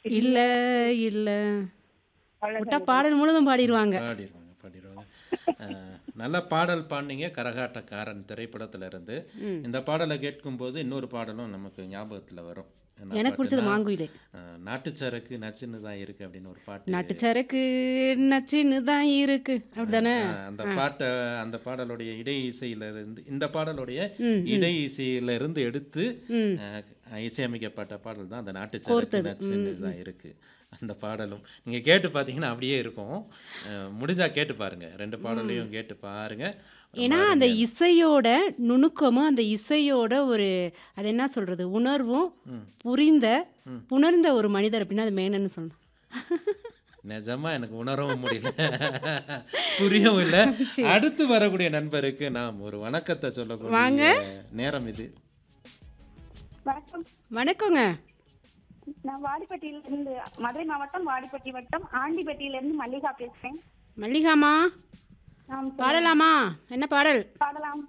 இல்ல இல்ல விட்டா பாடல் முழுதும் பாடிடுவாங்க பாடிடுவாங்க பாடிடுவாங்க அஹ், நல்ல பாடல் பாடினீங்க கரகாட்டக்காரன் திரைப்படத்துல இருந்து இந்த பாடலை கேட்கும்போது இன்னொரு பாடலும் நமக்கு ஞாபகத்துல வரும் என்ன எனக்கு பிடிச்சது பாட்டுன்னா, மாங்குயிலே அஹ், நாட்டுச்சரக்கு நச்சுன்னு தான் இருக்கு அப்படின்னு ஒரு பாட்டு நாட்டு சரக்கு நச்சுன்னு தான் இருக்கு அப்படிதானே அஹ், அந்த பாட்டை அந்த பாடலுடைய இடை இசையில இருந்து இந்த பாடலுடைய இடை இசையில இருந்து எடுத்து அஹ், இசையமைக்கப்பட்ட பாடல் தான் அந்த நாட்டுச்சரக்கு நச்சுன்னு தான் இருக்கு அந்த பாடலும் நீங்க கேட்டு பார்த்தீங்கன்னா அப்படியே இருக்கும் அஹ், முடிஞ்சா கேட்டு பாருங்க ரெண்டு பாடலையும் கேட்டு பாருங்க ஏன்னா அந்த இசையோட நுணுக்கமும் அந்த இசையோட ஒரு அது என்ன சொல்றது உணர்வும் புரிந்த புணர்ந்த ஒரு மனிதர் அப்படின்னா அது மேனன்னு சொல்லணும் நிஜமா எனக்கு உணரவும் முடியல புரியவும் இல்லை அடுத்து வரக்கூடிய நண்பருக்கு நாம் ஒரு வணக்கத்தை சொல்லக்கூடிய நேரம் இது வணக்கம் வணக்கங்க நான் வாடிப்பட்டியில இருந்து மதுரை மாவட்டம் வாடிப்பட்டி வட்டம் ஆண்டிப்பட்டியில இருந்து மல்லிகா பேசுறேன் மல்லிகாமா நாம் பாடலாமா என்ன பாடல் பாடலாம்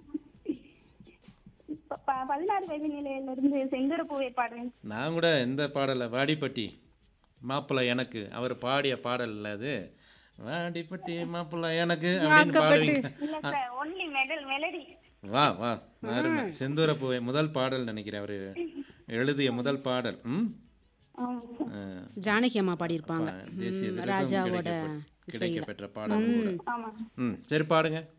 ப- ப- பதினாறு வயது நிலையில இருந்து செந்தூர பூவை பாடுவேன் நான் கூட இந்த பாடலை வாடிப்பட்டி மாப்பிள்ளை எனக்கு அவர் பாடிய பாடல் இல்ல அது வாடிப்பட்டி மாப்பிள்ளை எனக்கு அப்படின்னு பாடுவீங்க இல்ல சார் ஒன்லி மெடல் மெலடி வா வா அருமை செந்தூர பூவை முதல் பாடல் நினைக்கிறேன் அவர் எழுதிய முதல் பாடல் ம் அஹ், ஜானகி அம்மா பாடியிருப்பாங்க தேசிய ம், விருதும் ராஜாவோட கிடைக்கப்பெற்ற- இசையில கிடைக்கப்பெற்ற பாடல் கூட ஆமா ம் சரி பாடுங்க